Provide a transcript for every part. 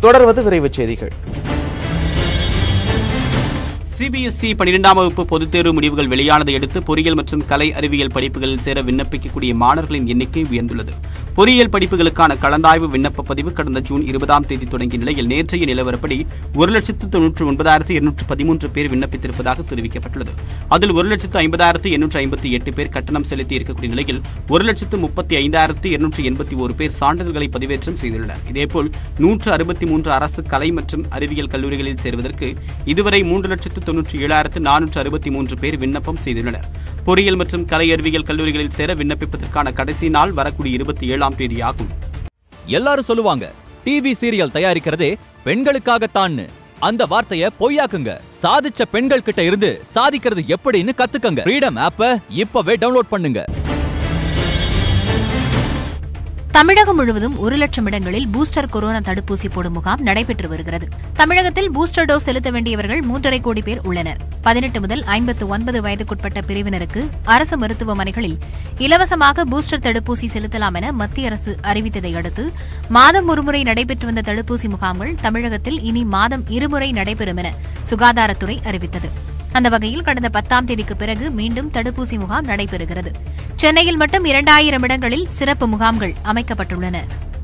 தொடர்வது விரைவுச் செய்திகள் சிபிஎஸ்இ பன்னிரெண்டாம் வகுப்பு பொதுத் தேர்வு முடிவுகள் வெளியானதை அடுத்து பொறியியல் மற்றும் கலை அறிவியல் படிப்புகளில் சேர விண்ணப்பிக்கக்கூடிய மாணவர்களின் எண்ணிக்கை உயர்ந்துள்ளது பொறியியல் படிப்புகளுக்கான கலந்தாய்வு விண்ணப்ப பதிவு கடந்த ஜூன் இருபதாம் தேதி தொடங்கிய நிலையில் நேற்றைய நிலவரப்படி ஒரு லட்சத்து தொன்னூற்று ஒன்பதாயிரத்து இருநூற்று பதிமூன்று பேர் விண்ணப்பித்திருப்பதாக தெரிவிக்கப்பட்டுள்ளது அதில் ஒரு லட்சத்து ஐம்பதாயிரத்து எண்ணூற்று ஐம்பத்தி எட்டு பேர் கட்டணம் செலுத்தி இருக்கக்கூடிய நிலையில் ஒரு லட்சத்து முப்பத்தி ஐந்தாயிரத்து இருநூற்று எண்பத்தி ஒரு பேர் சான்றிதழ்களை பதிவேற்றம் செய்துள்ளனர் இதேபோல் நூற்று அறுபத்தி மூன்று அரசு கலை மற்றும் அறிவியல் கல்லூரிகளில் சேர்வதற்கு இதுவரை மூன்று லட்சத்து தொன்னூற்றி ஏழாயிரத்து நானூற்று அறுபத்தி மூன்று பேர் விண்ணப்பம் செய்துள்ளனர் பொறியியல் மற்றும் கலை அறிவியல் கல்லூரிகளில் சேர விண்ணப்பிப்பதற்கான கடைசி நாள் வரக்கூடிய இருபத்தி ஏழாம் தேதி ஆகும் எல்லாரும் சொல்லுவாங்க டிவி சீரியல் தயாரிக்கிறதே பெண்களுக்காகத்தான்னு அந்த வார்த்தைய பொய்யாக்குங்க சாதிச்ச பெண்கள் கிட்ட இருந்து சாதிக்கிறது எப்படின்னு கத்துக்கங்க ஃப்ரீடம் ஆப்ப இப்பவே டவுன்லோட் பண்ணுங்க தமிழகம் முழுவதும் ஒரு லட்சம் இடங்களில் பூஸ்டர் கொரோனா தடுப்பூசி போடும் முகாம் நடைபெற்று வருகிறது தமிழகத்தில் பூஸ்டர் டோஸ் செலுத்த வேண்டியவர்கள் மூன்றரை கோடி பேர் உள்ளனர் பதினெட்டு முதல் ஐம்பத்து ஒன்பது வயதுக்குட்பட்ட பிரிவினருக்கு அரசு மருத்துவமனைகளில் இலவசமாக பூஸ்டர் தடுப்பூசி செலுத்தலாம் என மத்திய அரசு அறிவித்ததை அடுத்து மாதம் ஒருமுறை நடைபெற்று வந்த தடுப்பூசி முகாம்கள் தமிழகத்தில் இனி மாதம் இருமுறை நடைபெறும் என சுகாதாரத்துறை அறிவித்தது அந்த வகையில் கடந்த பத்தாம் தேதிக்கு பிறகு மீண்டும் தடுப்பூசி முகாம் நடைபெறுகிறது சென்னையில் மட்டும் இரண்டாயிரம் இடங்களில் சிறப்பு முகாம்கள் அமைக்கப்பட்டுள்ளன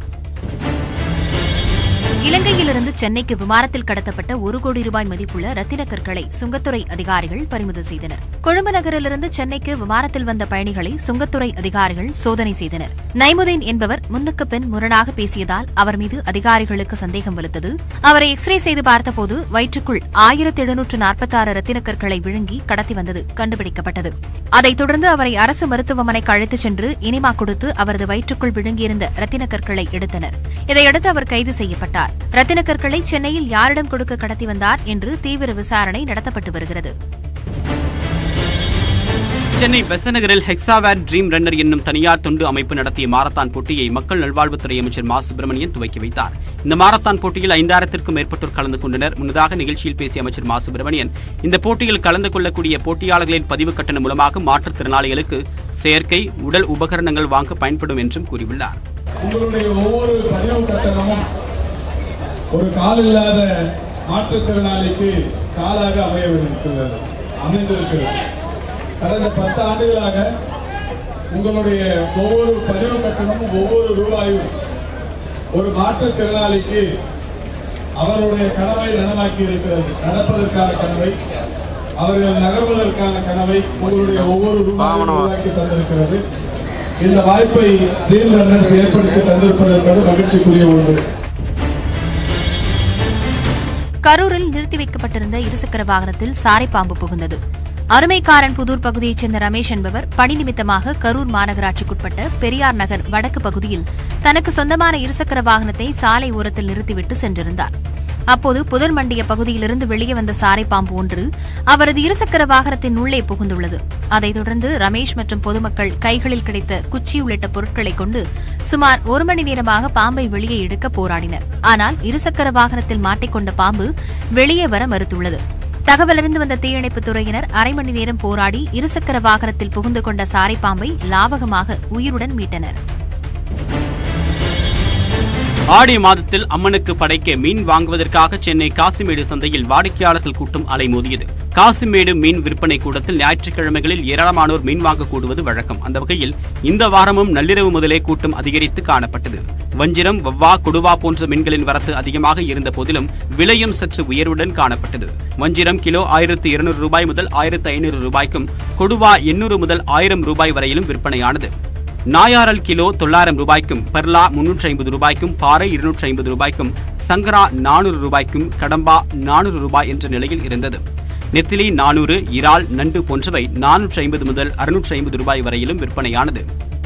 இலங்கையிலிருந்து சென்னைக்கு விமானத்தில் கடத்தப்பட்ட ஒரு கோடி ரூபாய் மதிப்புள்ள ரத்தின கற்களை சுங்கத்துறை அதிகாரிகள் பறிமுதல் செய்தனர் கொழும்பு நகரிலிருந்து சென்னைக்கு விமானத்தில் வந்த பயணிகளை சுங்கத்துறை அதிகாரிகள் சோதனை செய்தனர் நைமுதீன் என்பவர் முன்னுக்கு பின் முரணாக பேசியதால் அவர் மீது அதிகாரிகளுக்கு சந்தேகம் வலுத்தது அவரை எக்ஸ்ரே செய்து பார்த்தபோது வயிற்றுக்குள் ஆயிரத்தி எழுநூற்று நாற்பத்தாறு ரத்தின கற்களை விழுங்கி கடத்தி வந்தது கண்டுபிடிக்கப்பட்டது அதைத் தொடர்ந்து அவரை அரசு மருத்துவமனைக்கு அழைத்துச் சென்று இனிமா கொடுத்து அவரது வயிற்றுக்குள் விழுங்கியிருந்த ரத்தின கற்களை எடுத்தனர் இதையடுத்து அவர் கைது செய்யப்பட்டார் ரத்தின கற்களை சென்னையில் யாரிடம் கொடுக்க கடத்தி வந்தார் என்று தீவிர விசாரணை நடத்தப்பட்டு வருகிறது சென்னை பெசநகரில் ஹெக்ஸாவேர் ட்ரீம் ரன்னர் என்னும் தனியார் தொண்டு அமைப்பு நடத்திய மாரத்தான் போட்டியை மக்கள் நல்வாழ்வுத்துறை அமைச்சர் மா சுப்பிரமணியன் துவக்கி வைத்தார் இந்த மாரத்தான் போட்டியில் ஐந்தாயிரத்திற்கும் மேற்பட்டோர் கலந்து கொண்டனர் முன்னதாக நிகழ்ச்சியில் பேசிய அமைச்சர் மா சுப்பிரமணியன் இந்த போட்டியில் கலந்து கொள்ளக்கூடிய போட்டியாளர்களின் பதிவு கட்டணம் மூலமாக மாற்றுத்திறனாளிகளுக்கு செயற்கை உடல் உபகரணங்கள் வாங்க பயன்படும் என்றும் கூறியுள்ளார் உங்களுடைய ஒவ்வொரு பதிவு கட்டணமும் ஒரு கால் இல்லாத மாற்றுத்திறனாளிக்கு காலாக அமையவிருக்கிறது அமைந்திருக்கிறது கடந்த பத்து ஆண்டுகளாக உங்களுடைய ஒவ்வொரு பதிவு கட்டணமும் ஒவ்வொரு ரூபாயும் ஒரு மாற்றுத்திறனாளிக்கு அவருடைய கனவை நனவாக்கி இருக்கிறது நடப்பதற்கான கனவை அவர்கள் நகர்வதற்கான கனவை உங்களுடைய ஒவ்வொரு ரூபாயும் உருவாக்கி தந்திருக்கிறது இந்த வாய்ப்பை ட்ரீம் ரன்னர்ஸ் ஏற்படுத்தி தந்திருப்பதற்கு மகிழ்ச்சிக்குரிய ஒன்று கரூரில் நிறுத்தி வைக்கப்பட்டிருந்த இருசக்கர வாகனத்தில் சாரைப்பாம்பு புகுந்தது அருமைக்காரன் புதூர் பகுதியைச் சேர்ந்த ரமேஷ் என்பவர் பணி நிமித்தமாக கரூர் மாநகராட்சிக்குட்பட்ட பெரியார் நகர் வடக்கு பகுதியில் தனக்கு சொந்தமான இருசக்கர வாகனத்தை சாலை ஓரத்தில் நிறுத்திவிட்டு சென்றிருந்தார் அப்போது புதர் மண்டிய பகுதியிலிருந்து வெளியே வந்த சாரைப்பாம்பு ஒன்று அவரது இருசக்கர வாகனத்தின் உள்ளே புகுந்துள்ளது அதைத் தொடர்ந்து ரமேஷ் மற்றும் பொதுமக்கள் கைகளில் கிடைத்த குச்சி உள்ளிட்ட பொருட்களை கொண்டு சுமார் ஒரு மணி நேரமாக பாம்பை வெளியே எடுக்க போராடினர் ஆனால் இருசக்கர வாகனத்தில் மாட்டிக்கொண்ட பாம்பு வெளியே வர மறுத்துள்ளது தகவலறிந்து வந்த தீயணைப்புத் துறையினர் அரை மணி நேரம் போராடி இருசக்கர வாகனத்தில் புகுந்து கொண்ட சாரைப்பாம்பை லாவகமாக உயிருடன் மீட்டனர் ஆடி மாதத்தில் அம்மனுக்கு படைக்க மீன் வாங்குவதற்காக சென்னை காசிமேடு சந்தையில் வாடிக்கையாளர்கள் கூட்டம் அலைமோதியது காசிமேடு மீன் விற்பனை கூடத்தில் ஞாயிற்றுக்கிழமைகளில் ஏராளமானோர் மீன் வாங்க கூடுவது வழக்கம் அந்த வகையில் இந்த வாரமும் நள்ளிரவு முதலே கூட்டம் அதிகரித்து காணப்பட்டது வஞ்சிரம் வவ்வா கொடுவா போன்ற மீன்களின் வரத்து அதிகமாக இருந்த போதிலும் விலையும் சற்று உயர்வுடன் காணப்பட்டது வஞ்சிரம் கிலோ ஆயிரத்து இருநூறு ரூபாய் முதல் ஆயிரத்து ஐநூறு ரூபாய்க்கும் கொடுவா எண்ணூறு முதல் ஆயிரம் ரூபாய் வரையிலும் விற்பனையானது நாயாரல் கிலோ தொள்ளாயிரம் ரூபாய்க்கும் பெர்லா முன்னூற்றி ஐம்பது ரூபாய்க்கும் பாறை இருநூற்றி ஐம்பது ரூபாய்க்கும் சங்கரா நானூறு ரூபாய்க்கும் கடம்பா நானூறு ரூபாய் என்ற நிலையில் இருந்தது நெத்திலி நானூறு இறால் நண்டு போன்றவை நானூற்றி ஐம்பது முதல் அறுநூற்றி ஐம்பது ரூபாய் வரையிலும் விற்பனையானது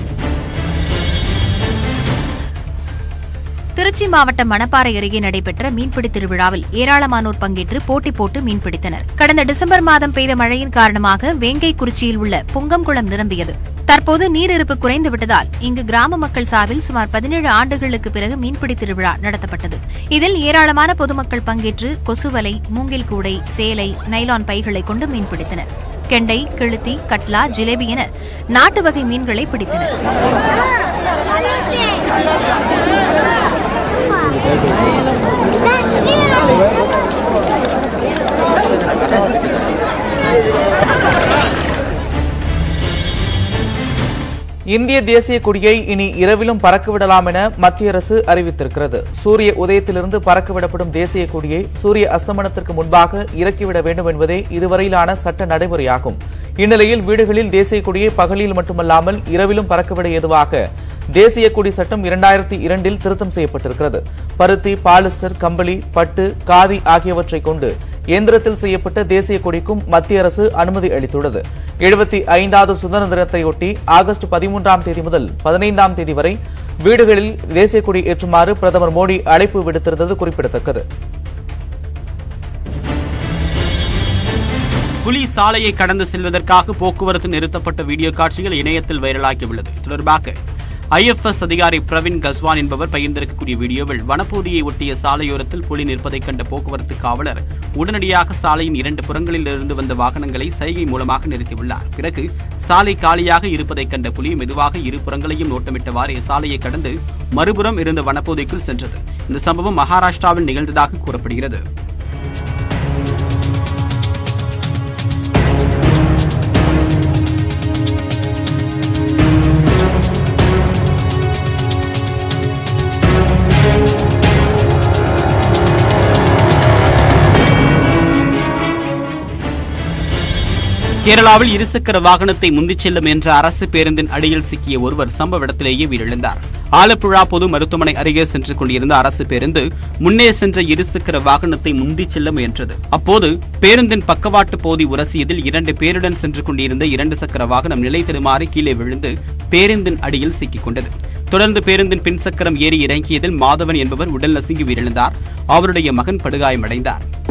திருச்சி மாவட்டம் மணப்பாறை அருகே நடைபெற்ற மீன்பிடி திருவிழாவில் ஏராளமானோர் பங்கேற்று போட்டி போட்டு மீன்பிடித்தனர் கடந்த டிசம்பர் மாதம் பெய்த மழையின் காரணமாக வேங்கைக்குறிச்சியில் உள்ள புங்கம்குளம் நிரம்பியது தற்போது நீர் இருப்பு குறைந்து விட்டதால் இங்கு கிராம மக்கள் சார்பில் சுமார் பதினேழு ஆண்டுகளுக்கு பிறகு மீன்பிடி திருவிழா நடத்தப்பட்டது இதில் ஏராளமான பொதுமக்கள் பங்கேற்று கொசுவலை மூங்கில் கூடை சேலை நைலான் பைகளை கொண்டு மீன்பிடித்தனர் கெண்டை கிழுத்தி கட்லா ஜிலேபி என நாட்டு வகை மீன்களை பிடித்தனர் Dad, இந்திய தேசிய கொடியை இனி இரவிலும் பறக்கவிடலாம் என மத்திய அரசு அறிவித்திருக்கிறது சூரிய உதயத்திலிருந்து பறக்கவிடப்படும் தேசிய கொடியை சூரிய அஸ்தமனத்திற்கு முன்பாக இறக்கிவிட வேண்டும் என்பதே இதுவரையிலான சட்ட நடைமுறையாகும் இந்நிலையில் வீடுகளில் தேசிய கொடியை பகலில் மட்டுமல்லாமல் இரவிலும் பறக்கவிட ஏதுவாக தேசிய கொடி சட்டம் இரண்டாயிரத்தி இரண்டில் திருத்தம் செய்யப்பட்டிருக்கிறது பருத்தி பாலிஸ்டர் கம்பளி பட்டு காதி ஆகியவற்றை கொண்டு இயந்திரத்தில் செய்யப்பட்ட தேசிய கொடிக்கும் மத்திய அரசு அனுமதி அளித்துள்ளது எழுபத்தி ஐந்தாவது சுதந்திர தினத்தையொட்டி ஆகஸ்ட் பதிமூன்றாம் தேதி முதல் பதினைந்தாம் தேதி வரை வீடுகளில் தேசிய கொடி ஏற்றுமாறு பிரதமர் மோடி அழைப்பு விடுத்திருந்தது குறிப்பிடத்தக்கது புலி சாலையை கடந்து செல்வதற்காக போக்குவரத்து நிறுத்தப்பட்ட வீடியோ காட்சிகள் இணையத்தில் வைரலாகியுள்ளது இது தொடர்பாக ஐஎஃப்எஸ் அதிகாரி பிரவீன் கஸ்வான் என்பவர் பகிர்ந்திருக்கக்கூடிய வீடியோவில் வனப்பகுதியை ஒட்டிய சாலையோரத்தில் புலி நிற்பதைக் கண்ட போக்குவரத்து காவலர் உடனடியாக சாலையின் இரண்டு புறங்களில் இருந்து வந்த வாகனங்களை சைகை மூலமாக நிறுத்தியுள்ளார் பிறகு சாலை காலியாக இருப்பதைக் கண்ட புலி மெதுவாக இரு புறங்களையும் நோட்டமிட்டவாறே சாலையை கடந்து மறுபுறம் இருந்த வனப்பகுதிக்குள் சென்றது இந்த சம்பவம் மகாராஷ்டிராவில் நிகழ்ந்ததாக கூறப்படுகிறது கேரளாவில் இருசக்கர வாகனத்தை முந்திச் செல்லும் என்ற அரசு பேருந்தின் அடியில் சிக்கிய ஒருவர் சம்பவ இடத்திலேயே உயிரிழந்தார் ஆலப்புழா பொது மருத்துவமனை அருகே சென்று கொண்டிருந்த அரசு பேருந்து முன்னே சென்ற இருசக்கர வாகனத்தை முந்திச் செல்ல முயன்றது அப்போது பேருந்தின் பக்கவாட்டு பகுதி உரசியதில் இரண்டு பேருடன் சென்று கொண்டிருந்த இரண்டு சக்கர வாகனம் நிலை தடுமாறி கீழே விழுந்து பேருந்தின் அடியில் சிக்கிக் கொண்டது தொடர்ந்து பேருந்தின் பின் சக்கரம் ஏறி இறங்கியதில் மாதவன் என்பவர் உடல் நசுங்கி உயிரிழந்தார் அவருடைய மகன் படுகாயமடைந்தார்